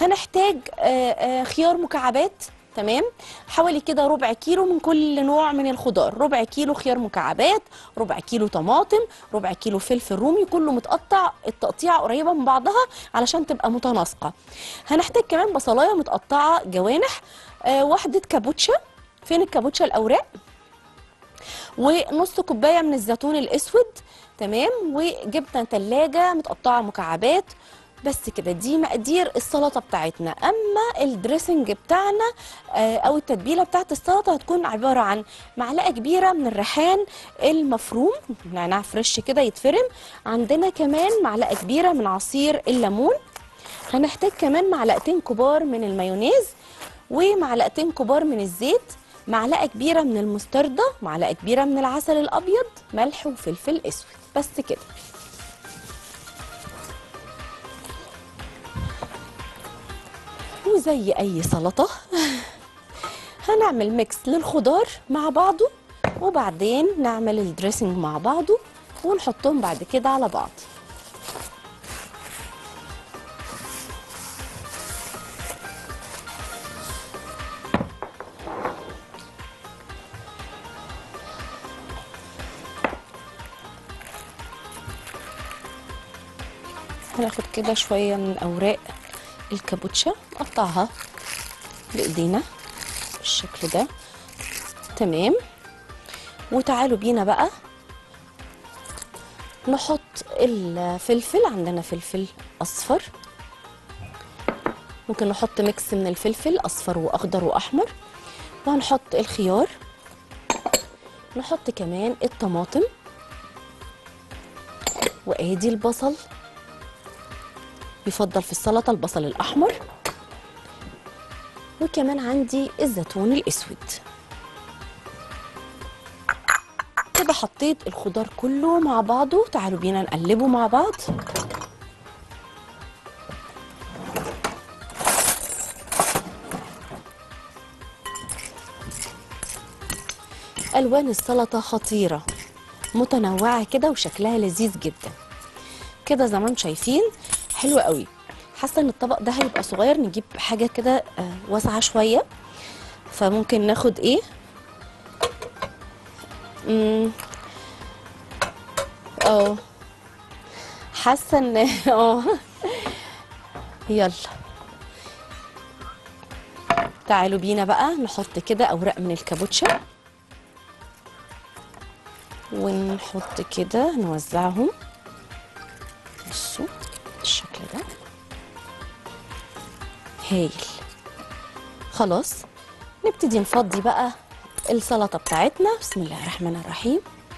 هنحتاج آه، آه، خيار مكعبات تمام حوالي كده ربع كيلو من كل نوع من الخضار ربع كيلو خيار مكعبات ربع كيلو طماطم ربع كيلو فلفل رومي كله متقطع التقطيع قريبه من بعضها علشان تبقى متناسقه هنحتاج كمان بصلايه متقطعه جوانح آه، واحده كابوتشا فين الكابوتشا الاوراق ونص كوبايه من الزيتون الاسود تمام وجبنه ثلاجه متقطعه مكعبات بس كده دي مقادير السلطه بتاعتنا اما الدريسنج بتاعنا آه، او التتبيله بتاعت السلطه هتكون عباره عن معلقه كبيره من الريحان المفروم نعناع فريش كده يتفرم عندنا كمان معلقه كبيره من عصير الليمون هنحتاج كمان معلقتين كبار من المايونيز ومعلقتين كبار من الزيت معلقه كبيره من المستردة معلقه كبيره من العسل الابيض ملح وفلفل اسود بس كده وزي اي سلطه هنعمل ميكس للخضار مع بعضه وبعدين نعمل الدريسنج مع بعضه ونحطهم بعد كده على بعض هناخد كده شوية من أوراق الكابوتشا نقطعها بإيدينا بالشكل ده تمام وتعالوا بينا بقى نحط الفلفل عندنا فلفل أصفر ممكن نحط ميكس من الفلفل أصفر وأخضر وأحمر وهنحط الخيار نحط كمان الطماطم وادي البصل بيفضل في السلطه البصل الاحمر وكمان عندي الزيتون الاسود كده حطيت الخضار كله مع بعضه تعالوا بينا نقلبه مع بعض الوان السلطه خطيره متنوعه كده وشكلها لذيذ جدا كده زي ما انتم شايفين حلو قوي حاسه ان الطبق ده هيبقى صغير نجيب حاجه كده آه، واسعه شويه فممكن ناخد ايه امم اه حاسه ان اه يلا تعالوا بينا بقى نحط كده اوراق من الكابوتشا ونحط كده نوزعهم بصوا بالشكل ده هايل خلاص نبتدي نفضي بقى السلطه بتاعتنا بسم الله الرحمن الرحيم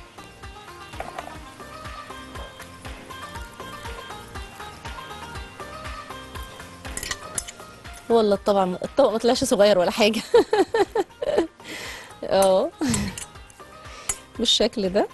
والله طبعا الطبق ما طلعش صغير ولا حاجه اه بالشكل ده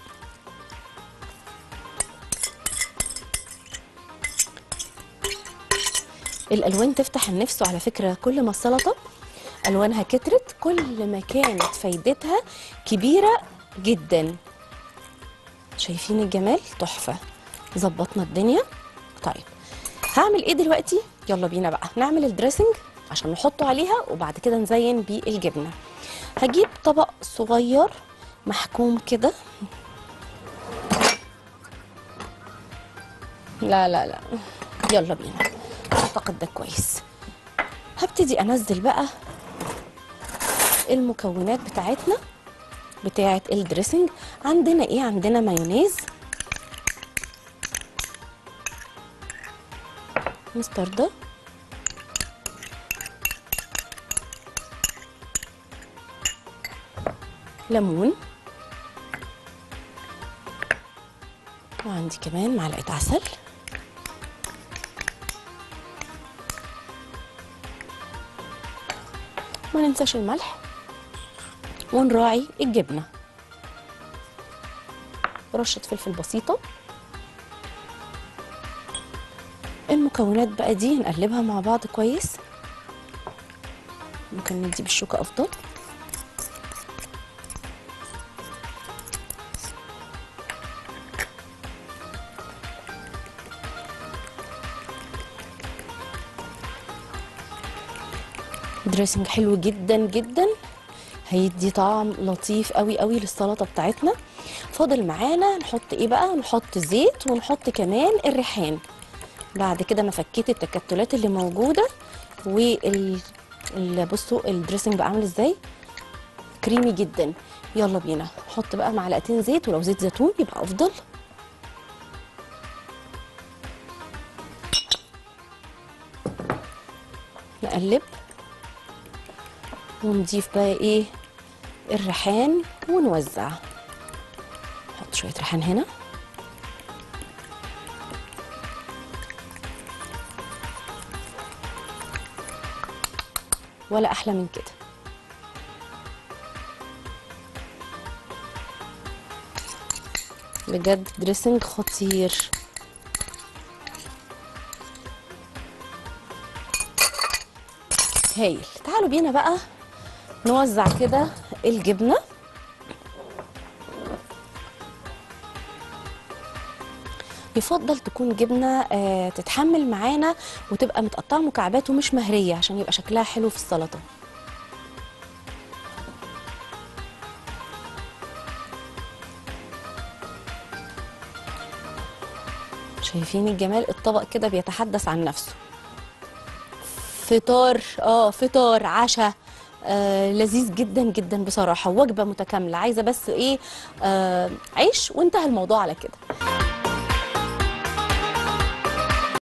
الالوان تفتح النفس وعلى فكره كل ما السلطه الوانها كترت كل ما كانت فايدتها كبيره جدا شايفين الجمال تحفه ظبطنا الدنيا طيب هعمل ايه دلوقتي يلا بينا بقى نعمل الدريسنج عشان نحطه عليها وبعد كده نزين بيه الجبنه هجيب طبق صغير محكوم كده لا لا لا يلا بينا اعتقد ده كويس هبتدي انزل بقى المكونات بتاعتنا بتاعه الدريسنج عندنا ايه عندنا مايونيز مستردة ليمون وعندي كمان معلقة عسل ما ننساش الملح ونراعي الجبنة رشة فلفل بسيطة المكونات بقى دي نقلبها مع بعض كويس ممكن ندي بالشوكة أفضل دريسنج حلو جدا جدا هيدي طعم لطيف قوي قوي للسلطه بتاعتنا فاضل معانا نحط ايه بقى نحط زيت ونحط كمان الريحان بعد كده ما فكيت التكتلات اللي موجوده وال ال- بصوا الدريسنج بقى عامل ازاي كريمي جدا يلا بينا نحط بقى معلقتين زيت ولو زيت زيتون يبقى افضل نقلب ونضيف بقى ايه الريحان ونوزع نحط شويه ريحان هنا ولا احلى من كده بجد دريسنج خطير هايل تعالوا بينا بقى نوزع كده الجبنه يفضل تكون جبنه آه تتحمل معانا وتبقى متقطعه مكعبات ومش مهريه عشان يبقى شكلها حلو في السلطه شايفين الجمال الطبق كده بيتحدث عن نفسه فطار اه فطار عشاء آه لذيذ جدا جدا بصراحه وجبه متكامله عايزه بس ايه آه عيش وانتهى الموضوع على كده